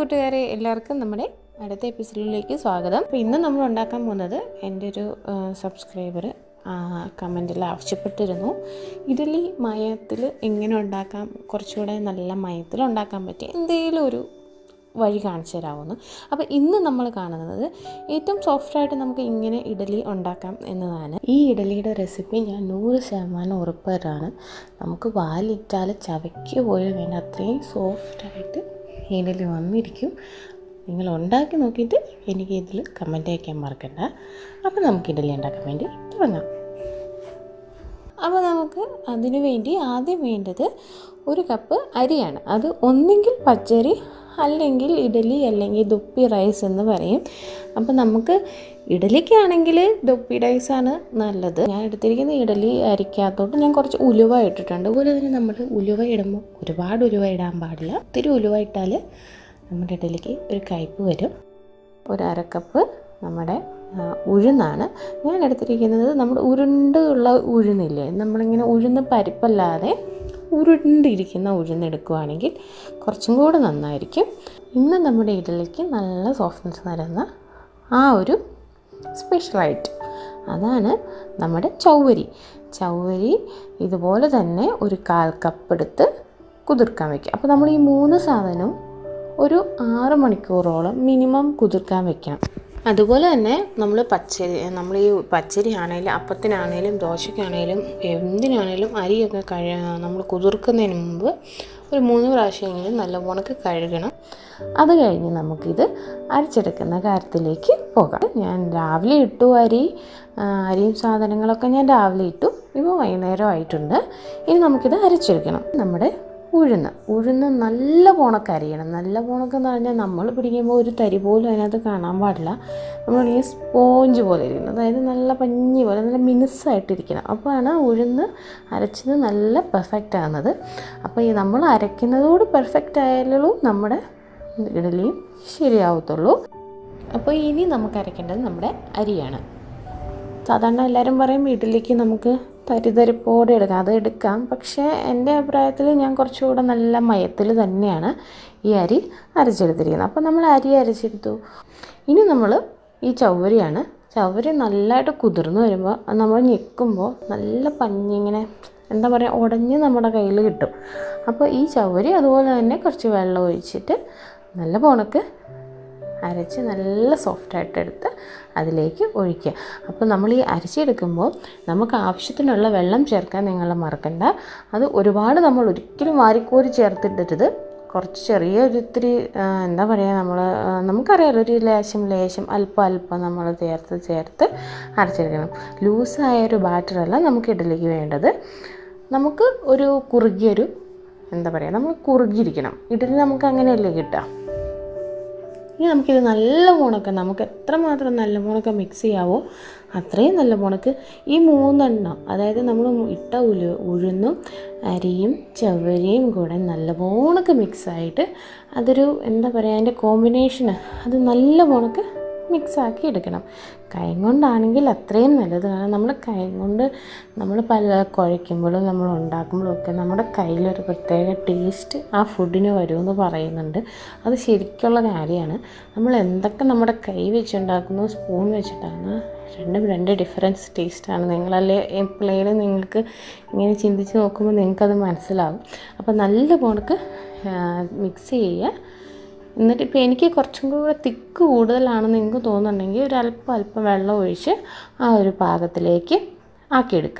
കൂട്ടുകാരെ എല്ലാവർക്കും നമ്മുടെ അടുത്ത എപ്പിസോഡിലേക്ക് സ്വാഗതം അപ്പോൾ ഇന്ന് നമ്മൾ ഉണ്ടാക്കാൻ പോകുന്നത് എൻ്റെ ഒരു സബ്സ്ക്രൈബർ കമൻറ്റിൽ ആവശ്യപ്പെട്ടിരുന്നു ഇഡലി മയത്തിൽ എങ്ങനെ ഉണ്ടാക്കാം കുറച്ചുകൂടെ നല്ല മയത്തിൽ ഉണ്ടാക്കാൻ പറ്റിയ എന്തെങ്കിലും ഒരു വഴി കാണിച്ചു തരാമെന്ന് അപ്പോൾ ഇന്ന് നമ്മൾ കാണുന്നത് ഏറ്റവും സോഫ്റ്റായിട്ട് നമുക്ക് ഇങ്ങനെ ഇഡലി ഉണ്ടാക്കാം എന്നതാണ് ഈ ഇഡലിയുടെ റെസിപ്പി ഞാൻ നൂറ് ശതമാനം ഉറപ്പ് തരാണ് നമുക്ക് വാലിട്ടാൽ ചവയ്ക്ക് പോലും വേണ്ട അത്രയും സോഫ്റ്റായിട്ട് ഇഡലി വന്നിരിക്കും നിങ്ങൾ ഉണ്ടാക്കി നോക്കിയിട്ട് എനിക്ക് ഇതിൽ കമൻറ്റ് അയക്കാൻ മറക്കണ്ട അപ്പോൾ നമുക്ക് ഇഡലി ഉണ്ടാക്കാൻ വേണ്ടി തുടങ്ങാം അപ്പോൾ നമുക്ക് അതിനു വേണ്ടി ആദ്യം വേണ്ടത് ഒരു കപ്പ് അരിയാണ് അത് ഒന്നെങ്കിൽ പച്ചരി അല്ലെങ്കിൽ ഇഡലി അല്ലെങ്കിൽ ദുപ്പി റൈസ് എന്ന് പറയും അപ്പോൾ നമുക്ക് ഇഡലിക്കാണെങ്കിൽ ദുപ്പി റൈസാണ് നല്ലത് ഞാൻ എടുത്തിരിക്കുന്ന ഇഡലി അരിക്കകത്തോട്ട് ഞാൻ കുറച്ച് ഉലുവ ഇട്ടിട്ടുണ്ട് അതുപോലെ തന്നെ നമ്മൾ ഉലുവ ഇടുമ്പോൾ ഒരുപാട് ഉലുവ ഇടാൻ പാടില്ല ഒത്തിരി ഉലുവ ഇട്ടാൽ നമ്മുടെ ഇഡലിക്ക് ഒരു കയ്പ്പ് വരും ഒരു അരക്കപ്പ് നമ്മുടെ ആ, ഉഴുന്നാണ് ഞാൻ എടുത്തിരിക്കുന്നത് നമ്മുടെ ഉരുണ്ടുള്ള ഉഴുന്നില്ലേ നമ്മളിങ്ങനെ ഉഴുന്ന് പരിപ്പല്ലാതെ ഉരുണ്ടിരിക്കുന്ന ഉഴുന്നെടുക്കുകയാണെങ്കിൽ കുറച്ചും കൂടെ നന്നായിരിക്കും ഇന്ന് നമ്മുടെ ഇഡലിക്ക് നല്ല സോഫ്റ്റ്നെസ് തരുന്ന ആ ഒരു സ്പെഷ്യലായിട്ട് അതാണ് നമ്മുടെ ചൗവരി ചൗവരി ഇതുപോലെ തന്നെ ഒരു കാൽ കപ്പ് എടുത്ത് കുതിർക്കാൻ വയ്ക്കുക അപ്പോൾ നമ്മൾ ഈ മൂന്ന് സാധനവും ഒരു ആറ് മണിക്കൂറോളം മിനിമം കുതിർക്കാൻ വെക്കണം അതുപോലെ തന്നെ നമ്മൾ പച്ചരി നമ്മൾ ഈ പച്ചരി ആണെങ്കിലും അപ്പത്തിനാണേലും ദോശയ്ക്കാണേലും എന്തിനാണേലും അരിയൊക്കെ കഴ നമ്മൾ കുതിർക്കുന്നതിന് മുമ്പ് ഒരു മൂന്ന് പ്രാവശ്യമെങ്കിലും നല്ലവണ്ണം കഴുകണം അത് കഴിഞ്ഞ് നമുക്കിത് അരച്ചെടുക്കുന്ന കാര്യത്തിലേക്ക് പോകാം ഞാൻ രാവിലെ ഇട്ടു അരി ആ, അരിയും സാധനങ്ങളൊക്കെ ഞാൻ രാവിലെ ഇട്ടു ഇപ്പോൾ വൈകുന്നേരം ആയിട്ടുണ്ട് ഇനി നമുക്കിത് അരച്ചെടുക്കണം നമ്മുടെ ഉഴുന്ന് ഉഴുന്ന് നല്ല പോണക്ക് അരിയണം നല്ല പോണക്കെന്ന് പറഞ്ഞാൽ നമ്മൾ പിടിക്കുമ്പോൾ ഒരു തരി പോലും അതിനകത്ത് കാണാൻ പാടില്ല നമ്മളിങ്ങനെ സ്പോഞ്ച് പോലെ ഇരിക്കണം അതായത് നല്ല പഞ്ഞി പോലെ നല്ല മിനുസായിട്ടിരിക്കണം അപ്പോഴാണ് ഉഴുന്ന് അരച്ചത് നല്ല പെർഫെക്റ്റ് ആകുന്നത് അപ്പോൾ ഈ നമ്മൾ അരയ്ക്കുന്നതോട് പെർഫെക്റ്റ് ആയാലുള്ളൂ നമ്മുടെ ഇഡലിയും ശരിയാവത്തുള്ളൂ അപ്പോൾ ഇനി നമുക്ക് അരയ്ക്കേണ്ടത് നമ്മുടെ അരിയാണ് സാധാരണ എല്ലാവരും പറയും ഇഡലിക്ക് നമുക്ക് തരിതരിപ്പോടെ എടുക്കാം അത് എടുക്കാം പക്ഷേ എൻ്റെ അഭിപ്രായത്തിൽ ഞാൻ കുറച്ചുകൂടെ നല്ല മയത്തിൽ തന്നെയാണ് ഈ അരി അരച്ചെടുത്തിരിക്കുന്നത് അപ്പോൾ നമ്മൾ അരി അരച്ചെടുത്തു ഇനി നമ്മൾ ഈ ചവ്വരിയാണ് ചവ്വരി നല്ലതായിട്ട് കുതിർന്ന് വരുമ്പോൾ അത് നമ്മൾ ഞെക്കുമ്പോൾ നല്ല പഞ്ഞിങ്ങനെ എന്താ പറയുക ഉടഞ്ഞ് നമ്മുടെ കയ്യിൽ കിട്ടും അപ്പോൾ ഈ ചവ്വരി അതുപോലെ തന്നെ കുറച്ച് വെള്ളം ഒഴിച്ചിട്ട് നല്ല പോണക്ക് അരച്ച് നല്ല സോഫ്റ്റായിട്ട് എടുത്ത് അതിലേക്ക് ഒഴിക്കുക അപ്പോൾ നമ്മൾ ഈ അരച്ചെടുക്കുമ്പോൾ നമുക്ക് ആവശ്യത്തിനുള്ള വെള്ളം ചേർക്കാൻ നിങ്ങൾ മറക്കണ്ട അത് ഒരുപാട് നമ്മൾ ഒരിക്കലും വാരിക്കോരി ചേർത്തിട്ടരുത് കുറച്ച് ചെറിയ ഒരു ഇത്തിരി ആ, എന്താ പറയുക നമ്മൾ ആ, നമുക്കറിയാലോ ഒരു ലേശം ലേശം അല്പം അല്പം നമ്മൾ ചേർത്ത് ചേർത്ത് അരച്ചെടുക്കണം ലൂസായ ഒരു ബാറ്ററല്ല നമുക്ക് ഇഡലിക്ക് വേണ്ടത് നമുക്ക് ഒരു കുറുകിയൊരു എന്താ പറയുക നമ്മൾ കുറുകിയിരിക്കണം ഇഡലി നമുക്ക് അങ്ങനെയല്ലേ കിട്ടുക ഇനി നമുക്കിത് നല്ല മുണക്ക് നമുക്ക് എത്രമാത്രം നല്ല മുണക്ക് മിക്സ് ചെയ്യാവോ അത്രയും നല്ല മുണക്ക് ഈ മൂന്നെണ്ണം അതായത് നമ്മൾ ഇട്ട ഉലു ഉഴുന്നും അരിയും ചവരിയും കൂടെ നല്ല മുണക്ക് മിക്സായിട്ട് അതൊരു എന്താ പറയുക അതിൻ്റെ കോമ്പിനേഷൻ അത് നല്ല മുണക്ക് മിക്സാക്കി എടുക്കണം കൈ കൊണ്ടാണെങ്കിൽ അത്രയും നല്ലത് കാരണം നമ്മൾ കൈ കൊണ്ട് നമ്മൾ പല കുഴയ്ക്കുമ്പോഴും നമ്മൾ ഉണ്ടാക്കുമ്പോഴും ഒക്കെ നമ്മുടെ കയ്യിലൊരു പ്രത്യേക ടേസ്റ്റ് ആ ഫുഡിന് വരുമെന്ന് പറയുന്നുണ്ട് അത് ശരിക്കുള്ള കാര്യമാണ് നമ്മൾ എന്തൊക്കെ നമ്മുടെ കൈ വെച്ചുണ്ടാക്കുന്നു സ്പൂൺ വെച്ചുണ്ടാക്കുന്നു രണ്ടും രണ്ട് ഡിഫറൻസ് ടേസ്റ്റാണ് നിങ്ങളല്ലേ എപ്പോഴേലും നിങ്ങൾക്ക് ഇങ്ങനെ ചിന്തിച്ച് നോക്കുമ്പോൾ നിങ്ങൾക്കത് മനസ്സിലാവും അപ്പോൾ നല്ല പോണക്ക് മിക്സ് ചെയ്യുക എന്നിട്ട് ഇപ്പോൾ എനിക്ക് കുറച്ചും കൂടെ തിക്ക് കൂടുതലാണെന്ന് നിങ്ങൾക്ക് തോന്നുന്നുണ്ടെങ്കിൽ ഒരു അല്പം അല്പം വെള്ളം ഒഴിച്ച് ആ ഒരു പാകത്തിലേക്ക് ആക്കിയെടുക്കുക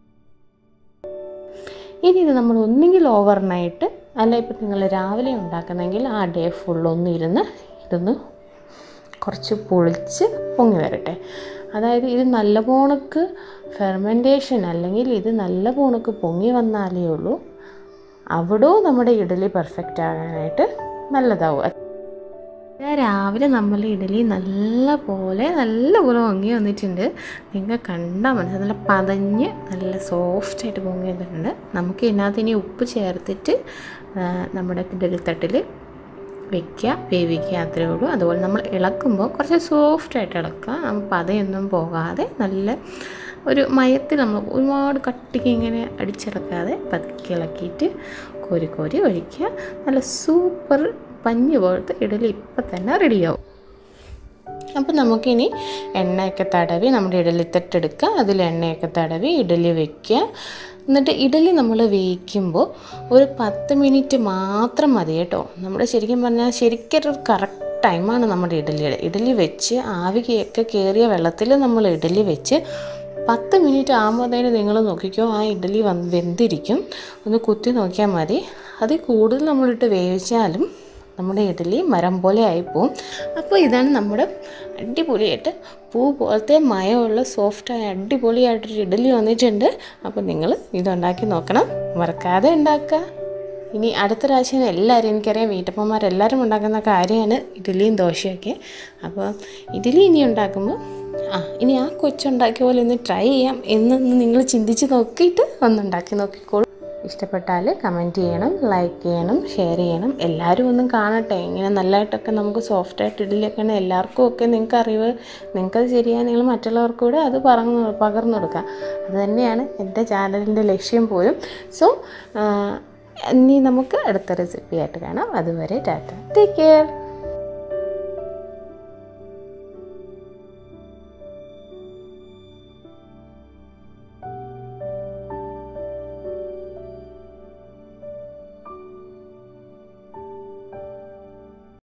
ഇനി ഇത് നമ്മൾ ഒന്നുകിൽ ഓവർനൈറ്റ് അല്ല ഇപ്പം നിങ്ങൾ രാവിലെ ഉണ്ടാക്കുന്നെങ്കിൽ ആ ഡേ ഫുള്ളൊന്നും ഇരുന്ന് ഇതൊന്ന് കുറച്ച് പൊളിച്ച് പൊങ്ങി വരട്ടെ അതായത് ഇത് നല്ല പോണക്ക് ഫെർമെൻറ്റേഷൻ അല്ലെങ്കിൽ ഇത് നല്ല പോണക്ക് പൊങ്ങി വന്നാലേ ഉള്ളൂ അവിടോ നമ്മുടെ ഇഡലി പെർഫെക്റ്റ് ആകാനായിട്ട് നല്ലതാവും ഞാൻ രാവിലെ നമ്മൾ ഇഡലി നല്ല പോലെ നല്ല പോലെ പൊങ്ങി വന്നിട്ടുണ്ട് നിങ്ങൾ കണ്ടാൽ മനസ്സിലാവും നല്ല പതഞ്ഞ് നല്ല സോഫ്റ്റായിട്ട് പൊങ്ങി വന്നിട്ടുണ്ട് നമുക്ക് ഇതിനകത്ത് ഇനി ഉപ്പ് ചേർത്തിട്ട് ആ, നമ്മുടെ ഇഡലിത്തട്ടിൽ വെക്കുക വേവിക്കുക അത്രേ ഉള്ളൂ അതുപോലെ നമ്മൾ ഇളക്കുമ്പോൾ കുറച്ച് സോഫ്റ്റായിട്ട് ഇളക്കുക നമ്മൾ പതയൊന്നും പോകാതെ നല്ല ഒരു മയത്തിൽ നമ്മൾ ഒരുപാട് കട്ടിക്ക് ഇങ്ങനെ അടിച്ചിളക്കാതെ പതുക്കെ ഇളക്കിയിട്ട് കോരി കോരി ഒഴിക്കുക നല്ല സൂപ്പർ പഞ്ഞ് പോലത്തെ ഇഡലി ഇപ്പം തന്നെ റെഡിയാവും അപ്പോൾ നമുക്കിനി എണ്ണയൊക്കെ തടവി നമ്മുടെ ഇഡലി തട്ടെടുക്കുക അതിൽ എണ്ണയൊക്കെ തടവി ഇഡലി വെക്കുക എന്നിട്ട് ഇഡലി നമ്മൾ വേവിക്കുമ്പോൾ ഒരു പത്ത് മിനിറ്റ് മാത്രം മതി കേട്ടോ നമ്മുടെ ശരിക്കും പറഞ്ഞാൽ ശരിക്കൊരു കറക്റ്റ് ടൈമാണ് നമ്മുടെ ഇഡലിയുടെ ഇഡലി വെച്ച് ആവിയൊക്കെ കയറിയ വെള്ളത്തിൽ നമ്മൾ ഇഡലി വെച്ച് പത്ത് മിനിറ്റ് ആകുമ്പോഴത്തേന് നിങ്ങൾ നോക്കിക്കോ ആ ഇഡലി വന്ന് വെന്തിരിക്കും ഒന്ന് കുത്തി നോക്കിയാൽ മതി അതിൽ കൂടുതൽ നമ്മളിട്ട് വേവിച്ചാലും നമ്മുടെ ഇഡലി മരം പോലെ ആയിപ്പോവും അപ്പോൾ ഇതാണ് നമ്മുടെ അടിപൊളിയായിട്ട് പൂ പോലത്തെ മയമുള്ള സോഫ്റ്റായ അടിപൊളിയായിട്ടൊരു ഇഡലി വന്നിട്ടുണ്ട് അപ്പോൾ നിങ്ങൾ ഇതുണ്ടാക്കി നോക്കണം മറക്കാതെ ഉണ്ടാക്കുക ഇനി അടുത്ത പ്രാവശ്യം എല്ലാവരും എനിക്കറിയാം വീട്ടമ്മമാരെല്ലാവരും ഉണ്ടാക്കുന്ന കാര്യമാണ് ഇഡലിയും ദോശയൊക്കെ അപ്പോൾ ഇഡലി ഇനി ഉണ്ടാക്കുമ്പോൾ ആ ഇനി ആ കൊച്ചുണ്ടാക്കിയ പോലെ ഒന്ന് ട്രൈ ചെയ്യാം എന്നൊന്ന് നിങ്ങൾ ചിന്തിച്ച് നോക്കിയിട്ട് ഒന്നുണ്ടാക്കി നോക്കിക്കോളൂ ഇഷ്ടപ്പെട്ടാൽ കമൻറ്റ് ചെയ്യണം ലൈക്ക് ചെയ്യണം ഷെയർ ചെയ്യണം എല്ലാവരും ഒന്നും കാണട്ടെ ഇങ്ങനെ നല്ലതായിട്ടൊക്കെ നമുക്ക് സോഫ്റ്റായിട്ട് ഇഡലിയൊക്കെയാണ് എല്ലാവർക്കും ഒക്കെ നിങ്ങൾക്ക് അറിവ് നിങ്ങൾക്കത് ശരിയാ നിങ്ങൾ മറ്റുള്ളവർക്ക് കൂടെ അത് പറഞ്ഞു പകർന്നു കൊടുക്കുക അത് തന്നെയാണ് എൻ്റെ ചാനലിൻ്റെ ലക്ഷ്യം പോലും സോ ഇനി നമുക്ക് അടുത്ത റെസിപ്പി ആയിട്ട് കാണാം അതുവരെ ടാറ്റ ടേക്ക് കെയർ